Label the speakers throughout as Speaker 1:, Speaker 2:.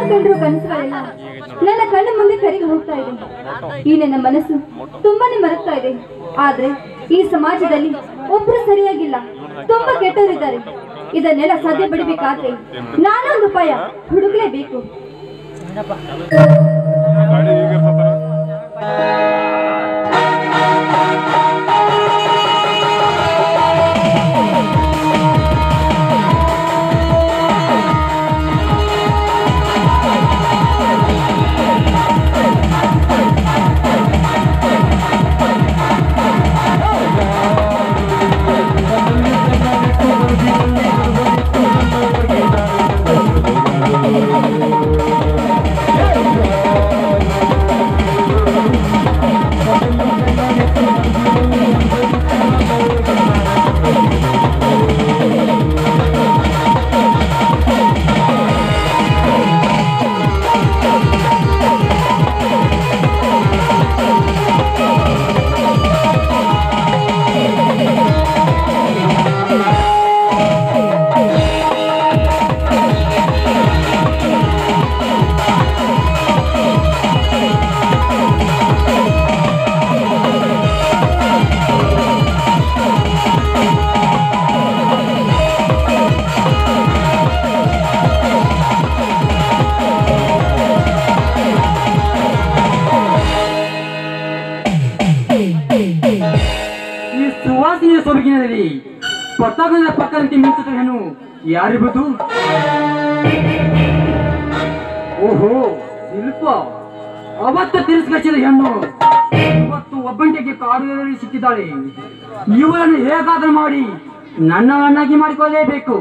Speaker 1: ನಾನು ಕಂಡಿರೋ ಕನಸುಗಳೆಲ್ಲ ನನ್ನ ಕಣ್ಣು ಮುಂದೆ ಕರಿಗೆ ಹೋಗ್ತಾ ಇದೆ ಈ ನನ್ನ ಮನಸ್ಸು ತುಂಬಾನೇ ಮರಗ್ತಾ ಇದೆ ಆದ್ರೆ ಈ ಸಮಾಜದಲ್ಲಿ ಒಬ್ರು ಸರಿಯಾಗಿಲ್ಲ ತುಂಬಾ ಕೆಟ್ಟವರಿದ್ದಾರೆ ಇದನ್ನೆಲ್ಲ ಸದ್ಯ ಬಿಡಬೇಕಾದ್ರೆ ನಾನೊಂದು ಉಪಾಯ ಹುಡುಕ್ಲೇಬೇಕು
Speaker 2: ಗಾಡಿ ಈಗ ಇರ್ತತಾರ
Speaker 3: ಈ ಸುವಾಸನೆಯ ಸೊಬಗಿನಲ್ಲಿ ಪತಾಕದ ಪಕ್ಕದಂತೆ ನಿಂತಿದ್ದ ಹೆಣ್ಣು ಯಾರಿರ್ಬೋದು ಓಹೋ ಶಿಲ್ಪ ಅವತ್ತ ತಿರಸ್ಕರಿಸಿದ ಹೆಣ್ಣು ಇವತ್ತು ಒಬ್ಬಂಟಿಗೆ ಕಾಡುಗಳಲ್ಲಿ ಸಿಕ್ಕಿದ್ದಾಳೆ ಇವಳನ್ನು ಹೇಗಾದ್ರೂ ಮಾಡಿ ನನ್ನವನ್ನಾಗಿ ಮಾಡಿಕೊಳ್ಳಲೇಬೇಕು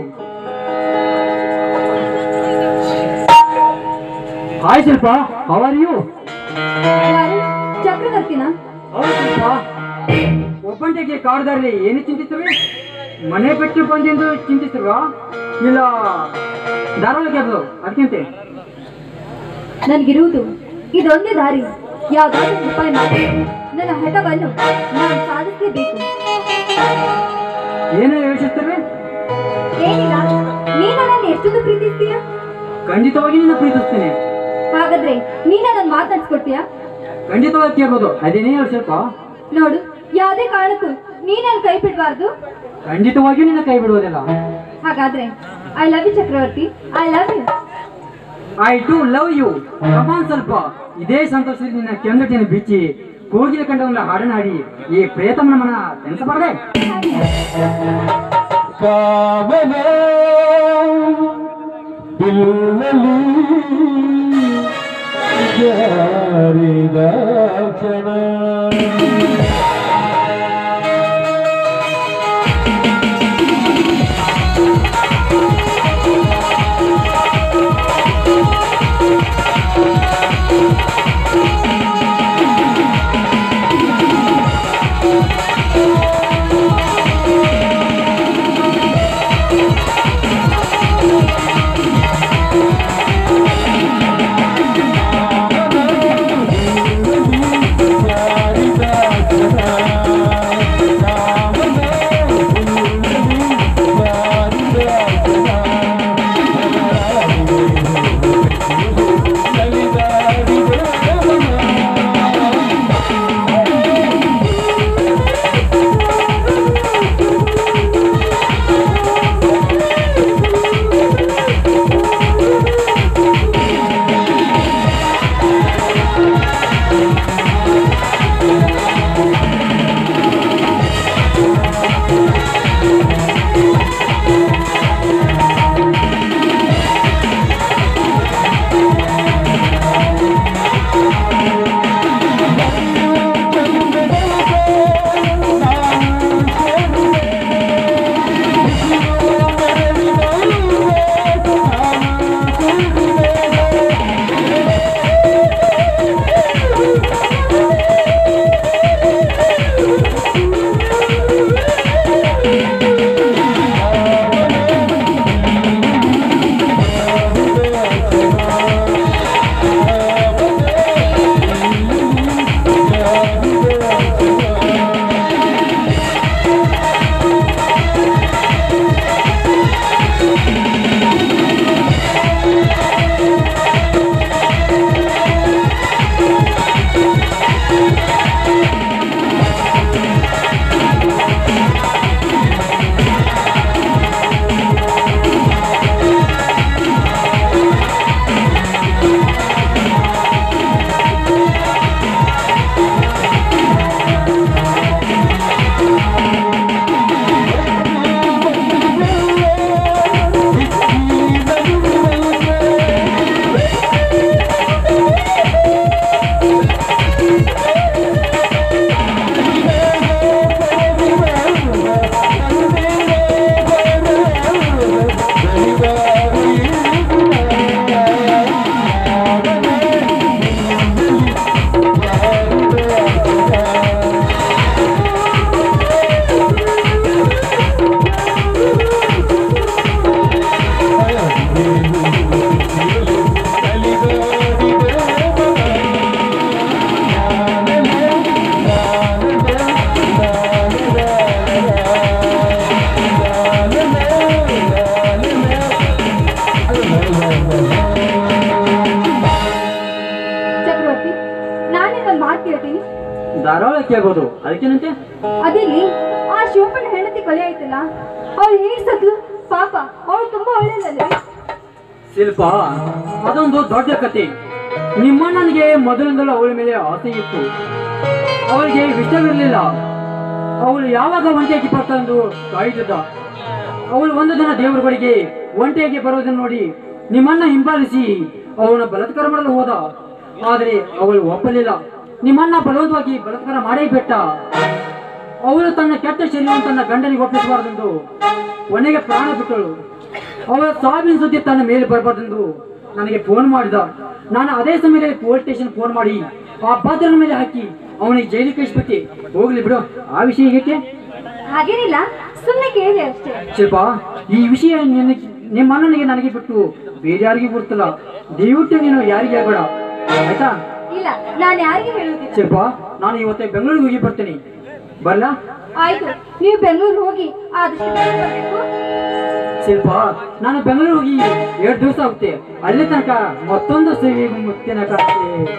Speaker 3: ಹಾಯ್ ಶಿಲ್ಪ ಅವರಿಯು
Speaker 1: ಯಾರು ಚಕ್ರವರ್ತಿನ
Speaker 3: ಹೌದು ಶಿಲ್ಪ ಒಬ್ಬಂಟಿಗೆ ಕಾಡುದಾರಲ್ಲಿ ಏನು ಚಿಂತಿಸುವೆ ಮನೆ ಬಿಟ್ಟು ಬಂದೆಂದು ಚಿಂತಿಸಿಲ್ವಾ ಇಲ್ಲ ಧಾರಾವಾಹಿ ಅದು ಅದಕ್ಕಿಂತೆ
Speaker 1: ನನ್ಗಿರುವುದು ಇದೊಂದೇ ದಾರಿ ಯಾವ್ದಾದ್ರು ಒಂದು ಉಪಾಯ ಮಾಡಿ ನನ್ನ ಹಠವನ್ನು ನಾನು ಸಾಧಿಸಲೇಬೇಕು
Speaker 3: ಏನು ಯೋಚಿಸ್ತೇವೆ
Speaker 1: ಏನಿಲ್ಲ ನೀನು ನನ್ನ ಎಷ್ಟೊಂದು ಪ್ರೀತಿಸ್ತೀಯ
Speaker 3: ಖಂಡಿತವಾಗಿ ನಿನ್ನ ಪ್ರೀತಿಸ್ತೇನೆ
Speaker 1: ಹಾಗಾದ್ರೆ ನೀನ ನನ್ನ ಮಾತಾಡ್ಸ್ಕೊಡ್ತೀಯಾ
Speaker 3: ಖಂಡಿತವಾಗಿ ಕೇಳ್ಬೋದು ಅದೇನೇ ಹೇಳು ಸ್ವಲ್ಪ
Speaker 1: ನೋಡು ಯಾವುದೇ ಕಾರಣಕ್ಕೂ ನೀನ್ ನನ್ನ ಕೈ ಬಿಡಬಾರ್ದು
Speaker 3: ಖಂಡಿತವಾಗಿಯೂ ನಿನ್ನ ಕೈ ಬಿಡುವುದಿಲ್ಲ
Speaker 1: ಹಾಗಾದ್ರೆ I love you Chakravarthi I love you
Speaker 3: I too love you come on ಸ್ವಲ್ಪ ಇದೇ ಸಂತೋಷದಲ್ಲಿ ನಿನ್ನ ಕೆಂಗಟಿಯನ್ನು ಬಿಚ್ಚಿ ಕೋಗಿಲ ಕಂಡವನ್ನ ಹಾಡನ್ನ ಹಾಡಿ ಈ ಪ್ರೇತಮನ ಮನ ತೆನಿಸಬಾರದೆ
Speaker 2: ಕಾಮನೆ ಬಿಲ್ಲಲಿ ಜಾರಿದ ಕ್ಷಣ
Speaker 3: ಧಾರಾವಾಳ ಕೇಳ್ಬೋದು ಅದಕ್ಕೇನಂತೆ
Speaker 1: ಅದಿಲ್ಲಿ ಆ ಶಿವಪ್ಪನ ಹೆಂಡತಿ ಕೊಲೆ ಆಯ್ತಲ್ಲ ಅವಳು ಹೇಗ್ ಸತ್ಲು ಪಾಪ ಅವಳು ತುಂಬಾ ಒಳ್ಳೇದಲ್ವೇ
Speaker 3: ಶಿಲ್ಪ ಅದೊಂದು ದೊಡ್ಡ ಕತೆ ನಿಮ್ಮಣ್ಣನಿಗೆ ಮೊದಲಿಂದಲೂ ಅವಳ ಮೇಲೆ ಆಸೆ ಇತ್ತು ಅವಳಿಗೆ ಇಷ್ಟವಿರಲಿಲ್ಲ ಅವಳು ಯಾವಾಗ ಒಂಟಿಯಾಗಿ ಬರ್ತಾಂದು ಕಾಯ್ತಿದ್ದ ಅವಳು ಒಂದು ದಿನ ದೇವರ ಬಳಿಗೆ ಒಂಟಿಯಾಗಿ ಬರೋದನ್ನು ನೋಡಿ ನಿಮ್ಮಣ್ಣ ಹಿಂಬಾಲಿಸಿ ಅವನ ಬಲಾತ್ಕಾರ ಮಾಡಲು ಹೋದ ಆದರೆ ಅವಳು ಒಪ್ಪಲಿಲ್ಲ ನಿಮ್ಮಣ್ಣ ಬಲವಂತವಾಗಿ ಬಲಾತ್ಕಾರ ಮಾಡೇ ಬಿಟ್ಟ ಅವಳು ತನ್ನ ಕೆಟ್ಟ ಶರೀರವನ್ನು ತನ್ನ ಗಂಡನಿಗೆ ಒಪ್ಪಿಸಬಾರದೆಂದು ಕೊನೆಗೆ ಪ್ರಾಣ ಬಿಟ್ಟಳು ಅವಳ ಸಾವಿನ ಸುದ್ದಿ ತನ್ನ ಮೇಲೆ ಬರಬಾರ್ದೆಂದು ನನಗೆ ಫೋನ್ ಮಾಡಿದ ನಾನು ಅದೇ ಸಮಯದಲ್ಲಿ ಪೊಲೀಸ್ ಸ್ಟೇಷನ್ ಫೋನ್ ಮಾಡಿ ಆ ಭದ್ರನ ಮೇಲೆ ಹಾಕಿ ಅವನಿಗೆ ಜೈಲಿಗೆ ಕಳಿಸ್ಬಿಟ್ಟೆ ಹೋಗ್ಲಿ ಬಿಡು ಆ ವಿಷಯ ಹೇಗೆ
Speaker 1: ಹಾಗೇನಿಲ್ಲ ಸುಮ್ಮನೆ ಕೇಳಿ ಅಷ್ಟೇ
Speaker 3: ಶಿಲ್ಪ ಈ ವಿಷಯ ನಿನ್ನ ನಿಮ್ಮ ಅಣ್ಣನಿಗೆ ನನಗೆ ಬಿಟ್ಟು ಬೇರೆ ಯಾರಿಗೂ ಗೊತ್ತಿಲ್ಲ ದಯವಿಟ್ಟು ನೀನು ಯಾರಿಗೆ ಹೇಳ್ಬೇಡ ಆಯ್ತಾ
Speaker 1: ಇಲ್ಲ ನಾನು ಯಾರಿಗೆ ಹೇಳುವುದಿಲ್ಲ
Speaker 3: ಶಿಲ್ಪ ನಾನು ಇವತ್ತೇ ಬೆಂಗಳೂರಿಗೆ ಹೋಗಿ ಬರ್ತೀನಿ ಬರ್ಲಾ
Speaker 1: ಆಯ್ತು ನೀವು ಬೆಂಗಳೂರು ಹೋಗಿ ಆದಷ್ಟು ಬೇಗ ಬರ್ಬೇಕು
Speaker 3: ಶಿಲ್ಪ ನಾನು ಬೆಂಗಳೂರು ಹೋಗಿ ಎರಡು ದಿವಸ ಆಗುತ್ತೆ ಅಲ್ಲಿ ತನಕ ಮತ್ತೊಂದು ಸೇವೆ ಮುತ್ತಿನ ಕತೆ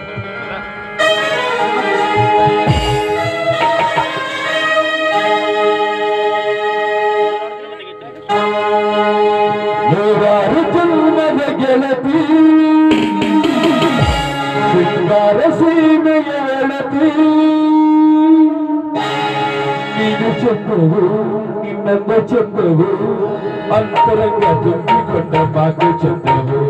Speaker 2: ನೂರಾರು ಜನ್ಮದ ಗೆಳತಿ ಸಿಂಗಾರ ಸೀಮೆಯ ಎಳತಿ ನೀನು ಚಂದವು ನಿನ್ನಂದ ಚಂದವು ಅಂತರಂಗ ತುಂಬಿಕೊಂಡ ಮಾತು ಚಂದವು